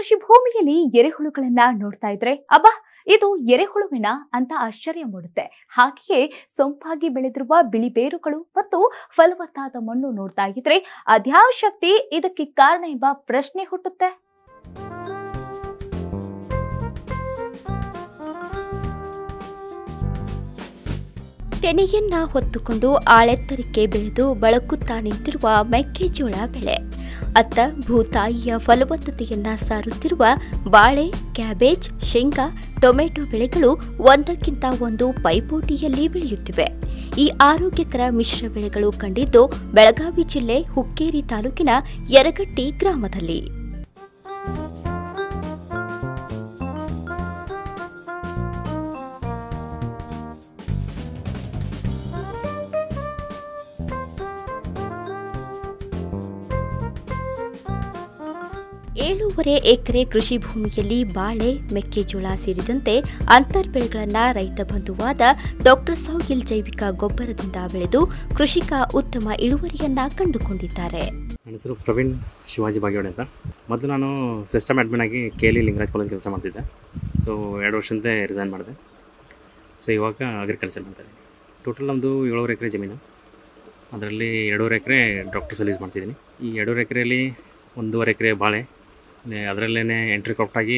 ಕೃಷಿ ಭೂಮಿಯಲ್ಲಿ ಎರೆಹುಳುಗಳನ್ನ ನೋಡ್ತಾ ಇದ್ರೆ ಅಬ್ಬಾ ಇದು ಎರೆಹುಳುವಿನ ಅಂತ ಆಶ್ಚರ್ಯ ಮೂಡುತ್ತೆ ಹಾಗೆಯೇ ಸೊಂಪಾಗಿ ಬೆಳೆದಿರುವ ಬಿಳಿ ಬೇರುಗಳು ಮತ್ತು ಫಲವತ್ತಾದ ಮಣ್ಣು ನೋಡ್ತಾ ಇದ್ರೆ ಅದ್ಯಾವ ಶಕ್ತಿ ಇದಕ್ಕೆ ಕಾರಣ ಎಂಬ ಪ್ರಶ್ನೆ ಹುಟ್ಟುತ್ತೆ ತೆನೆಯನ್ನ ಹೊತ್ತುಕೊಂಡು ಆಳೆತ್ತರಕ್ಕೆ ಬೆಳೆದು ಬಳಕುತ್ತಾ ನಿಂತಿರುವ ಮೆಕ್ಕೆಜೋಳ ಬೆಳೆ ಅತ್ತ ಭೂತಾಯಿಯ ಫಲವತ್ತತೆಯನ್ನ ಸಾರುತ್ತಿರುವ ಬಾಳೆ ಕ್ಯಾಬೇಜ್ ಶೇಂಗಾ ಟೊಮೆಟೊ ಬೆಳೆಗಳು ಒಂದಕ್ಕಿಂತ ಒಂದು ಪೈಪೋಟಿಯಲ್ಲಿ ಬೆಳೆಯುತ್ತಿವೆ ಈ ಆರೋಗ್ಯಕರ ಮಿಶ್ರ ಬೆಳೆಗಳು ಕಂಡಿದ್ದು ಬೆಳಗಾವಿ ಜಿಲ್ಲೆ ಹುಕ್ಕೇರಿ ತಾಲೂಕಿನ ಯರಗಟ್ಟಿ ಗ್ರಾಮದಲ್ಲಿ ಏಳೂವರೆ ಎಕರೆ ಕೃಷಿ ಭೂಮಿಯಲ್ಲಿ ಬಾಳೆ ಮೆಕ್ಕೆಜೋಳ ಸೇರಿದಂತೆ ಅಂತರ್ ಬೆಳೆಗಳನ್ನು ರೈತ ಬಂಧುವಾದ ಡಾಕ್ಟರ್ ಸೌಗಿಲ್ ಜೈವಿಕ ಗೊಬ್ಬರದಿಂದ ಬೆಳೆದು ಕೃಷಿಕ ಉತ್ತಮ ಇಳುವರಿಯನ್ನ ಕಂಡುಕೊಂಡಿದ್ದಾರೆ ನನ್ನ ಹೆಸರು ಪ್ರವೀಣ್ ಶಿವಾಜಿ ಬಾಗೇವಾಡಿ ಅಂತ ಮೊದಲು ನಾನು ಸಿಸ್ಟಮ್ ಅಡ್ಮಿನ್ ಆಗಿ K L E Lingaraj college ಕೆಲಸ ಮಾಡ್ತಿದ್ದೆ ಸೊ ಎರಡು ವರ್ಷದಿಂದ ರಿಸೈನ್ ಮಾಡಿದೆ ಸೊ ಇವಾಗ ಅಗ್ರಿಕಲ್ಚರ್ ಮಾಡ್ತಾಯಿದ್ದೀನಿ ಟೋಟಲ್ ನಮ್ಮದು ಏಳುವರೆ ಎಕರೆ ಜಮೀನು ಅದರಲ್ಲಿ ಎರಡೂವರೆ ಎಕರೆ ಡಾಕ್ಟರ್ ಯೂಸ್ ಮಾಡ್ತಿದ್ದೀನಿ ಈ ಎರಡೂವರೆ ಎಕರೆಯಲ್ಲಿ ಒಂದೂವರೆ ಎಕರೆ ಬಾಳೆ ಅದರಲ್ಲೇ ಎಂಟ್ರಿ ಕ್ರಾಫ್ಟಾಗಿ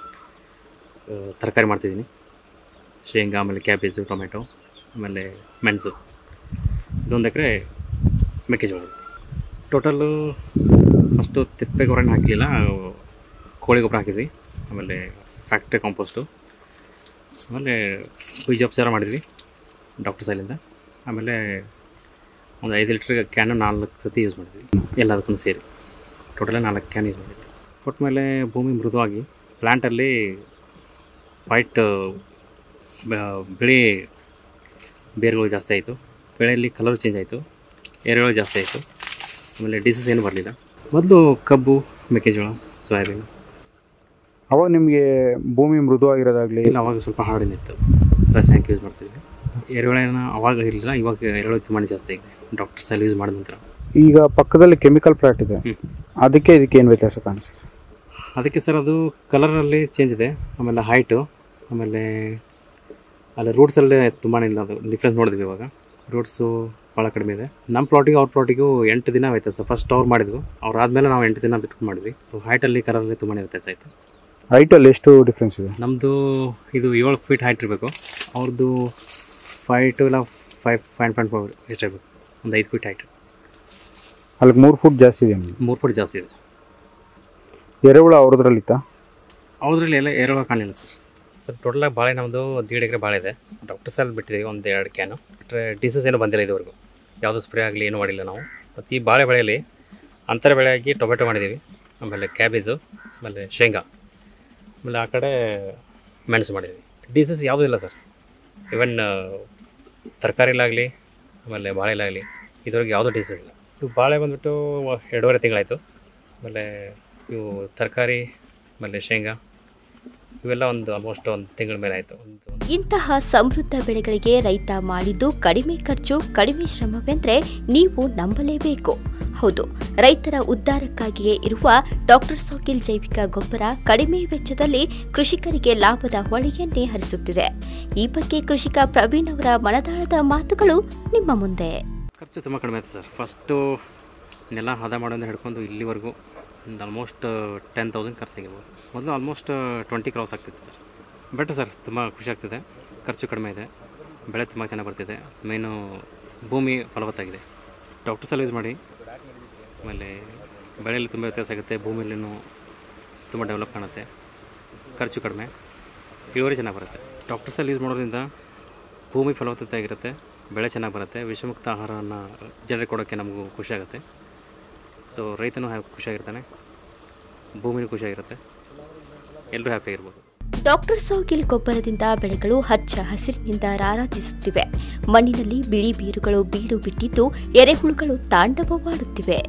ತರಕಾರಿ ಮಾಡ್ತಿದ್ದೀನಿ ಶೇಂಗಾ ಆಮೇಲೆ ಕ್ಯಾಬೇಜು ಟೊಮೆಟೊ ಆಮೇಲೆ ಮೆಣಸು ಇದೊಂದು ಎಕರೆ ಮೆಕ್ಕೆಜೋಳ ಟೋಟಲ್ಲು ಫಸ್ಟು ತಿಪ್ಪೆ ಗೊಬ್ಬರನ ಹಾಕಲಿಲ್ಲ ಕೋಳಿ ಗೊಬ್ಬರ ಹಾಕಿದ್ವಿ ಆಮೇಲೆ ಫ್ಯಾಕ್ಟ್ರಿ ಕಾಂಪೋಸ್ಟು ಆಮೇಲೆ ಬೀಜೋಪಚಾರ ಮಾಡಿದ್ವಿ ಡಾಕ್ಟರ್ ಸೈಲಿಂದ ಆಮೇಲೆ ಒಂದು ಐದು ಲೀಟ್ರ್ ಕ್ಯಾನು ನಾಲ್ಕು ಸತಿ ಯೂಸ್ ಮಾಡಿದ್ವಿ ಎಲ್ಲದಕ್ಕೂ ಸೇರಿ ಟೋಟಲ್ ನಾಲ್ಕು ಕ್ಯಾನ್ ಯೂಸ್ ಮಾಡಿದ್ವಿ ಕೊಟ್ಟ ಮೇಲೆ ಭೂಮಿ ಮೃದುವಾಗಿ ಪ್ಲ್ಯಾಂಟಲ್ಲಿ ವೈಟ್ ಬಿಳಿ ಬೇರುಗಳು ಜಾಸ್ತಿ ಆಯಿತು ಬೆಳೆಯಲ್ಲಿ ಕಲರ್ ಚೇಂಜ್ ಆಯಿತು ಎರೆಹುಳು ಜಾಸ್ತಿ ಆಯಿತು ಆಮೇಲೆ ಡಿಸೀಸ್ ಏನು ಬರಲಿಲ್ಲ ಮೊದಲು ಕಬ್ಬು ಮೆಕ್ಕೆಜೋಳ ಸೋಯಾಬೀನ್ ಅವಾಗ ನಿಮಗೆ ಭೂಮಿ ಮೃದುವಾಗಿರೋದಾಗಲಿ ಇಲ್ಲ ಅವಾಗ ಸ್ವಲ್ಪ ಹಾರ್ಡಿನ ಇತ್ತು ರಾಸಾಯನಿಕ ಯೂಸ್ ಮಾಡ್ತಿದ್ವಿ ಎರೆಹುಳನ ಅವಾಗ ಇರಲಿಲ್ಲ ಇವಾಗ ಎರೆಹುಳು ತುಂಬಾ ಜಾಸ್ತಿ ಆಗಿದೆ ಡಾಕ್ಟರ್ ಸೈಲ್ ಯೂಸ್ ಮಾಡಿದ ನಂತರ ಈಗ ಪಕ್ಕದಲ್ಲಿ ಕೆಮಿಕಲ್ ಫ್ಲಾಟ್ ಇದೆ ಹ್ಮ್. ಅದಕ್ಕೆ ಇದಕ್ಕೆ ಏನು ವ್ಯತ್ಯಾಸ ಕಾಣಿಸುತ್ತೆ ಅದಕ್ಕೆ ಸರ್ ಅದು ಕಲರಲ್ಲಿ ಚೇಂಜ್ ಇದೆ ಆಮೇಲೆ ಹೈಟು ಆಮೇಲೆ ಅಲ್ಲಿ ರೂಟ್ಸಲ್ಲೇ ತುಂಬಾ ಇಲ್ಲ ಅದು ಡಿಫ್ರೆನ್ಸ್ ನೋಡಿದ್ವಿ ಇವಾಗ ರೂಟ್ಸು ಭಾಳ ಕಡಿಮೆ ಇದೆ ನಮ್ಮ ಪ್ಲಾಟಿಗೂ ಅವ್ರ ಪ್ಲಾಟಿಗೂ ಎಂಟು ದಿನ ವ್ಯತ್ಯಾಸ ಫಸ್ಟ್ ಅವ್ರು ಮಾಡಿದ್ವು ಅವ್ರು ಆದಮೇಲೆ ನಾವು ಎಂಟು ದಿನ ಬಿಟ್ಟು ಮಾಡಿದ್ವಿ ಸೊ ಹೈಟಲ್ಲಿ ಕಲರಲ್ಲಿ ತುಂಬಾ ವ್ಯತ್ಯಾಸ ಆಯಿತು ಹೈಟಲ್ಲಿ ಎಷ್ಟು ಡಿಫ್ರೆನ್ಸ್ ಇದೆ ನಮ್ಮದು ಇದು ಏಳು ಫೀಟ್ ಹೈಟ್ ಇರಬೇಕು ಅವ್ರದ್ದು ಫೈವ್ ಟು ಇಲ್ಲ ಫೈವ್ ಫೈವ್ ಪಾಯಿಂಟ್ ಫೋರ್ ಎಷ್ಟಿರಬೇಕು ಒಂದು ಐದು ಫೀಟ್ ಹೈಟ್ ಅಲ್ಲಿಗೆ ಮೂರು ಫುಟ್ ಜಾಸ್ತಿ ಇದೆ ನಿಮ್ಗೆ ಮೂರು ಫೀಟ್ ಜಾಸ್ತಿ ಇದೆ ಎರೆಹುಳ ಅವ್ರದ್ರಲ್ಲಿತ್ತಾ ಅವ್ರಲ್ಲಿ ಎಲ್ಲ ಏರೋಳ ಕಾಣಲಿಲ್ಲ ಸರ್ ಸರ್ ಟೋಟಲಾಗಿ ಬಾಳೆ ನಮ್ಮದು ದೀಡ್ ಎಕರೆ ಬಾಳೆ ಇದೆ ಡಾಕ್ಟರ್ ಸಲ್ ಬಿಟ್ಟಿದ್ದೀವಿ ಒಂದು ಎರಡು ಕ್ಯಾನು ಬಿಟ್ಟರೆ ಡಿಸೀಸ್ ಏನೂ ಬಂದಿಲ್ಲ ಇದುವರೆಗೂ ಯಾವುದೂ ಸ್ಪ್ರೇ ಆಗಲಿ ಏನೂ ಮಾಡಿಲ್ಲ ನಾವು ಮತ್ತು ಈ ಬಾಳೆ ಬೆಳೆಯಲ್ಲಿ ಅಂತರ ಬೆಳೆಯಾಗಿ ಟೊಮೆಟೊ ಮಾಡಿದ್ದೀವಿ ಆಮೇಲೆ ಕ್ಯಾಬೇಜು ಆಮೇಲೆ ಶೇಂಗಾ ಆಮೇಲೆ ಆ ಕಡೆ ಮೆಣಸು ಮಾಡಿದ್ದೀವಿ ಡಿಸೀಸ್ ಯಾವುದೂ ಇಲ್ಲ ಸರ್ ಇವನ್ ತರಕಾರಿಲಾಗಲಿ ಆಮೇಲೆ ಬಾಳೆಲಾಗಲಿ ಇದುವರೆಗೆ ಯಾವುದೂ ಡಿಸೀಸ್ ಇಲ್ಲ ಇದು ಬಾಳೆ ಬಂದುಬಿಟ್ಟು ಎರಡೂವರೆ ತಿಂಗಳಾಯಿತು ಆಮೇಲೆ ಇವು ತರಕಾರಿ ಆಮೇಲೆ ಶೇಂಗಾ ಇವೆಲ್ಲ ಒಂದು ಆಲ್ಮೋಸ್ಟ್ ಒಂದು ತಿಂಗಳ ಮೇಲೆ ಆಯಿತು ಒಂದು ಇಂತಹ ಸಮೃದ್ಧ ಬೆಳೆಗಳಿಗೆ ರೈತ ಮಾಡಿದ್ದು ಕಡಿಮೆ ಖರ್ಚು ಕಡಿಮೆ ಶ್ರಮವೆಂದ್ರೆ ನೀವು ನಂಬಲೇಬೇಕು ಹೌದು ರೈತರ ಉದ್ಧಾರಕ್ಕಾಗಿಯೇ ಇರುವ ಡಾಕ್ಟರ್ ಸೋಕಿಲ್ ಜೈವಿಕ ಗೊಬ್ಬರ ಕಡಿಮೆ ವೆಚ್ಚದಲ್ಲಿ ಕೃಷಿಕರಿಗೆ ಲಾಭದ ಹೊಳೆಯನ್ನೇ ಹರಿಸುತ್ತಿದೆ ಈ ಬಗ್ಗೆ ಕೃಷಿಕ ಪ್ರವೀಣ್ ಅವರ ಮನದಾಳದ ಮಾತುಗಳು ನಿಮ್ಮ ಮುಂದೆ ಖರ್ಚು ತುಂಬ ಕಡಿಮೆ ಆಯ್ತು ಸರ್ ಫಸ್ಟು ನೆಲ ಹದ ಮಾಡೋದು ಹಿಡ್ಕೊಂಡು ಇಲ್ಲಿವರೆಗೂ ಒಂದು ಆಲ್ಮೋಸ್ಟ್ ಟೆನ್ ತೌಸಂಡ್ ಖರ್ಚಾಗಿರ್ಬೋದು ಮೊದಲು ಆಲ್ಮೋಸ್ಟ್ ಟ್ವೆಂಟಿ ಕ್ರಾಸ್ ಆಗ್ತಿತ್ತು ಸರ್ ಬೆಟ್ರ್ ಸರ್ ತುಂಬ ಖುಷಿ ಆಗ್ತಿದೆ ಖರ್ಚು ಕಡಿಮೆ ಇದೆ ಬೆಳೆ ತುಂಬ ಚೆನ್ನಾಗಿ ಬರ್ತಿದೆ ಮೇನು ಭೂಮಿ ಫಲವತ್ತಾಗಿದೆ ಡಾಕ್ಟರ್ ಸಲ ಯೂಸ್ ಮಾಡಿ ಆಮೇಲೆ ಬೆಳೆಯಲ್ಲಿ ತುಂಬ ವ್ಯತ್ಯಾಸ ಆಗುತ್ತೆ ಭೂಮಿಯಲ್ಲಿನೂ ತುಂಬ ಡೆವಲಪ್ ಕಾಣುತ್ತೆ ಖರ್ಚು ಕಡಿಮೆ ಇಳುವರಿ ಚೆನ್ನಾಗಿ ಬರುತ್ತೆ ಡಾಕ್ಟರ್ ಸೆಲ್ ಯೂಸ್ ಮಾಡೋದ್ರಿಂದ ಭೂಮಿ ಫಲವತ್ತತೆ ಆಗಿರುತ್ತೆ ಬೆಳೆ ಚೆನ್ನಾಗಿ ಬರುತ್ತೆ ವಿಷಮುಕ್ತ ಆಹಾರವನ್ನು ಜನರಿಗೆ ಕೊಡೋಕ್ಕೆ ನಮಗೂ ಖುಷಿ ಆಗುತ್ತೆ ಸೊ ರೈತನೂ ಹ್ಯಾ ಖುಷಿಯಾಗಿರ್ತಾನೆ ಭೂಮಿನೂ ಖುಷಿಯಾಗಿರುತ್ತೆ ಎಲ್ಲರೂ ಹ್ಯಾಪಿಯಾಗಿರ್ಬೋದು ಡಾಕ್ಟರ್ ಸೌಗಿಲ್ ಗೊಬ್ಬರದಿಂದ ಬೆಳೆಗಳು ಹಚ್ಚ ಹಸಿರಿನಿಂದ ರಾರಾಜಿಸುತ್ತಿವೆ ಮಣ್ಣಿನಲ್ಲಿ ಬಿಳಿ ಬೀರುಗಳು ಬೀಡು ಬಿಟ್ಟಿದ್ದು ಎರೆಹುಳುಗಳು ತಾಂಡವವಾಡುತ್ತಿವೆ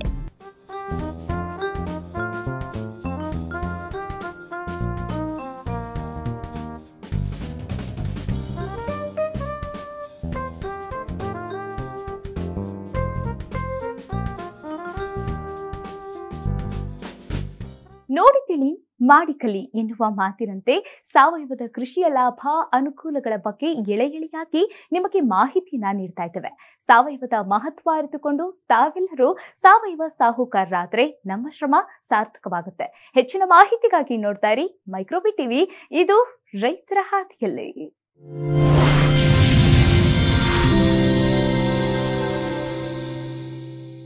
ನೋಡಿದ್ರಿ ತಿಳಿ ಮಾಡಿ ಕಲಿ ಎನ್ನುವ ಮಾತಿನಂತೆ ಸಾವಯವದ ಕೃಷಿಯ ಲಾಭ ಅನುಕೂಲಗಳ ಬಗ್ಗೆ ಎಳೆ ಎಳೆಯಾಗಿ ನಿಮಗೆ ಮಾಹಿತಿಯನ್ನ ನೀಡ್ತಾ ಇದ್ದೇವೆ ಸಾವಯವದ ಮಹತ್ವ ಅರಿತುಕೊಂಡು ತಾವೆಲ್ಲರೂ ಸಾವಯವ ಸಾಹುಕಾರರಾದ್ರೆ ನಮ್ಮ ಶ್ರಮ ಸಾರ್ಥಕವಾಗುತ್ತೆ ಹೆಚ್ಚಿನ ಮಾಹಿತಿಗಾಗಿ ನೋಡ್ತಾ ಇರಿ ಮೈಕ್ರೋಬಿ ಟಿವಿ ಇದು ರೈತರ ಹಾದಿಯಲ್ಲಿ